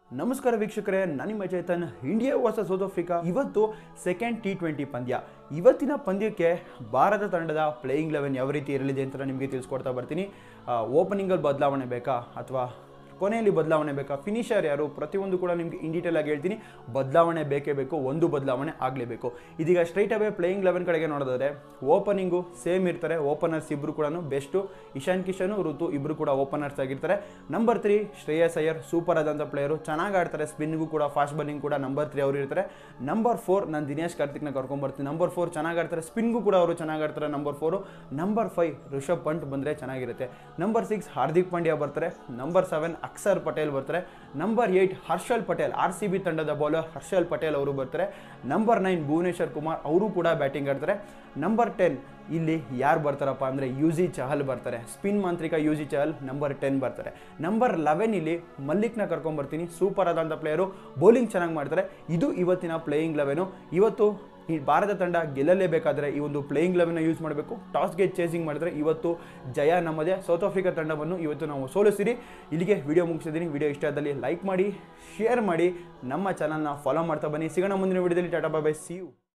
ನಮಸ್ಕಾರ ವೀಕ್ಷಕರೇ ನಾನು ನಿಮ್ಮ Chetan India versus South Africa ಇವತ್ತು ಸೆಕೆಂಡ್ ಟಿ ಟ್ವೆಂಟಿ ಪಂದ್ಯ ಇವತ್ತಿನ ಪಂದ್ಯಕ್ಕೆ ಭಾರತ ತಂಡದ ಪ್ಲೇಯಿಂಗ್ ಲೆವೆನ್ ಯಾವ ರೀತಿ ಇರಲಿದೆ ಅಂತ ನಿಮಗೆ ತಿಳಿಸ್ಕೊಡ್ತಾ ಬರ್ತೀನಿ ಓಪನಿಂಗಲ್ಲಿ ಬದಲಾವಣೆ ಬೇಕಾ ಅಥವಾ ಕೊನೆಯಲ್ಲಿ ಬದಲಾವಣೆ ಬೇಕಾ ಫಿನಿಷರ್ ಯಾರು ಪ್ರತಿಯೊಂದು ಕೂಡ ನಿಮಗೆ ಇನ್ ಡೀಟೇಲ್ ಆಗಿ ಹೇಳ್ತೀನಿ ಬದಲಾವಣೆ ಬೇಕೇ ಬೇಕು ಒಂದು ಬದಲಾವಣೆ ಆಗಲೇಬೇಕು ಇದೀಗ ಸ್ಟ್ರೈಟ್ ಅವೇ ಪ್ಲೇಯಿಂಗ್ ಲೆವೆನ್ ಕಡೆಗೆ ನೋಡೋದಾದ್ರೆ ಓಪನಿಂಗು ಸೇಮ್ ಇರ್ತಾರೆ ಓಪನರ್ಸ್ ಇಬ್ಬರು ಕೂಡ ಬೆಸ್ಟು ಇಶಾನ್ ಕಿಶನ್ ಋತು ಇಬ್ಬರು ಕೂಡ ಓಪನರ್ಸ್ ಆಗಿರ್ತಾರೆ number three Shreyas Iyer super ಆದಂಥ ಪ್ಲೇಯರು ಚೆನ್ನಾಗಿ ಆಡ್ತಾರೆ ಸ್ಪಿನ್ಗೂ ಕೂಡ ಫಾಸ್ಟ್ ಬೌಲಿಂಗ್ ಕೂಡ ನಂಬರ್ ತ್ರೀ ಅವರು ಇರ್ತಾರೆ ನಂಬರ್ ಫೋರ್ ನಾನು ದಿನೇಶ್ ಕಾರ್ತಿಕ್ನ ಕರ್ಕೊಂಡ್ಬರ್ತೀನಿ ನಂಬರ್ ಫೋರ್ ಚೆನ್ನಾಗಿ ಆಡ್ತಾರೆ ಸ್ಪಿನ್ಗೂ ಕೂಡ ಅವರು ಚೆನ್ನಾಗಿ ಆಡ್ತಾರೆ number four number five Rishabh Pant ಬಂದರೆ ಚೆನ್ನಾಗಿರುತ್ತೆ ನಂಬರ್ ಸಿಕ್ಸ್ ಹಾರ್ದಿಕ್ ಪಾಂಡ್ಯ ಬರ್ತಾರೆ ನಂಬರ್ ಸೆವೆನ್ ಅಕ್ಷರ್ ಪಟೇಲ್ ಬರ್ತಾರೆ number eight Harshal Patel R C B ತಂಡದ ಬೌಲರ್ ಹರ್ಷಲ್ ಪಟೇಲ್ ಅವರು ಬರ್ತಾರೆ ನಂಬರ್ ನೈನ್ ಭುವನೇಶ್ವರ್ ಕುಮಾರ್ ಅವರು ಕೂಡ ಬ್ಯಾಟಿಂಗ್ ಆಡ್ತಾರೆ ನಂಬರ್ ಟೆನ್ ಇಲ್ಲಿ ಯಾರು ಬರ್ತಾರಪ್ಪ ಅಂದರೆ ಯು ಜಿ ಚಹಲ್ ಬರ್ತಾರೆ ಸ್ಪಿನ್ ಮಾಂತ್ರಿಕ Yuzi Chahal number ten ಬರ್ತಾರೆ ನಂಬರ್ ಲೆವೆನ್ ಇಲ್ಲಿ ಮಲ್ಲಿಕ್ನ ಕರ್ಕೊಂಬರ್ತೀನಿ ಸೂಪರ್ ಆದಂಥ ಪ್ಲೇಯರು ಬೌಲಿಂಗ್ ಚೆನ್ನಾಗಿ ಮಾಡ್ತಾರೆ ಇದು ಇವತ್ತಿನ ಪ್ಲೇಯಿಂಗ್ ಲೆವೆನು ಇವತ್ತು ಈ ಭಾರತ ತಂಡ ಗೆಲ್ಲಲೇಬೇಕಾದರೆ ಈ ಒಂದು ಪ್ಲೇಯಿಂಗ್ ಲೆವೆನ್ನ ಯೂಸ್ ಮಾಡಬೇಕು ಟಾಸ್ಗೆ ಚೇಸಿಂಗ್ ಮಾಡಿದ್ರೆ ಇವತ್ತು ಜಯ ನಮ್ಮದೇ ಸೌತ್ ಆಫ್ರಿಕಾ ತಂಡವನ್ನು ಇವತ್ತು ನಾವು ಸೋಲಿಸ್ತೀರಿ ಇಲ್ಲಿಗೆ ವಿಡಿಯೋ ಮುಗಿಸಿದ್ದೀನಿ ವಿಡಿಯೋ ಇಷ್ಟ ಆದಲ್ಲಿ ಲೈಕ್ ಮಾಡಿ ಶೇರ್ ಮಾಡಿ ನಮ್ಮ ಚಾನಲ್ನ ಫಾಲೋ ಮಾಡ್ತಾ ಬನ್ನಿ ಸಿಗೋಣ ಮುಂದಿನ ವಿಡಿಯೋದಲ್ಲಿ ಟಾಟಾ ಬಾಯ್ ಸಿ ಯು